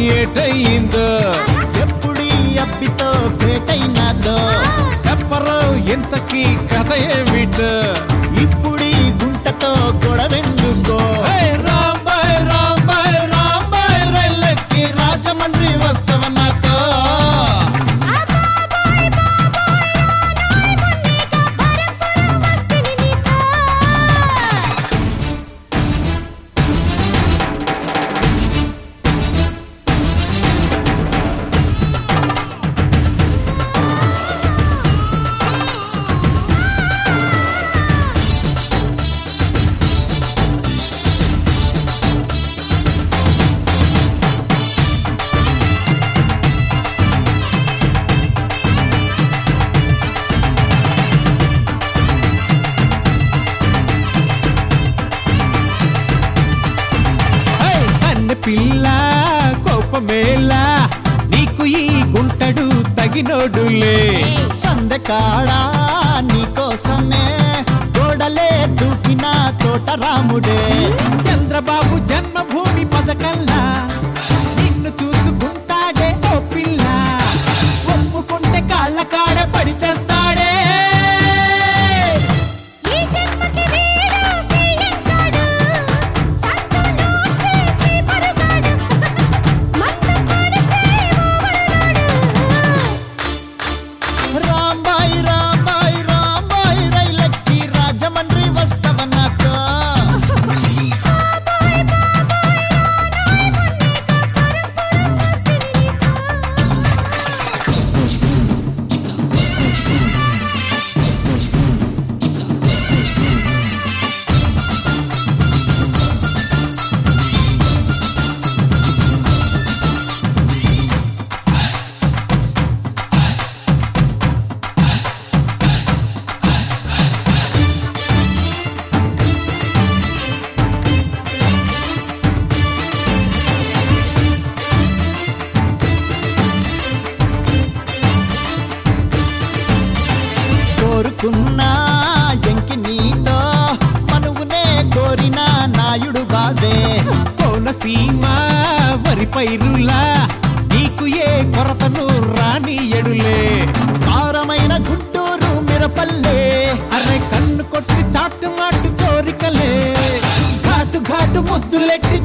ఏటయిందో ఎప్పుడు అప్పితో పేటైనాదో చెప్పరు ఇంతకీ కథ ఏమిటో ఇప్పుడు గుంటతో గొడవెందుకో ఏయ్ రాంబాయ్ రాంబాయ్ రాంబాయ్ రైలెక్కి రాజమండ్రి వస్తావ నాతో ఏయ్ కన్నె పిల్ల కోపమేలా నీకు ఈ గుంటడు తగినోడులే సందకాడా నీకోసమే గోడలే దూకిన తోట రాముడే చంద్రబాబు జన్మభూమి పథకంలా నిన్ను చూసుకుంటాడే ఓ పిల్ల ఒప్పుకుంటే కాళ్ళ కాడ పడి చేస్తాడే రాంబాయ్ రాంబాయ్ రాంబాయ్ రైలెక్కి రాజమండ్రి వస్తావ నాతో కోరుకున్నా ఎంకి నీతో మనువునే కోరిన నాయుడు బాబే కోనసీమ వరి పైరులా నీకు ఏ కొరతను రాని ఎడులే కారమైన గుంటూరు మిరపల్లే అరే కన్ను కొట్టి చాటు మాటు కోరికలే ఘాటు ఘాటు ముద్దులెట్టి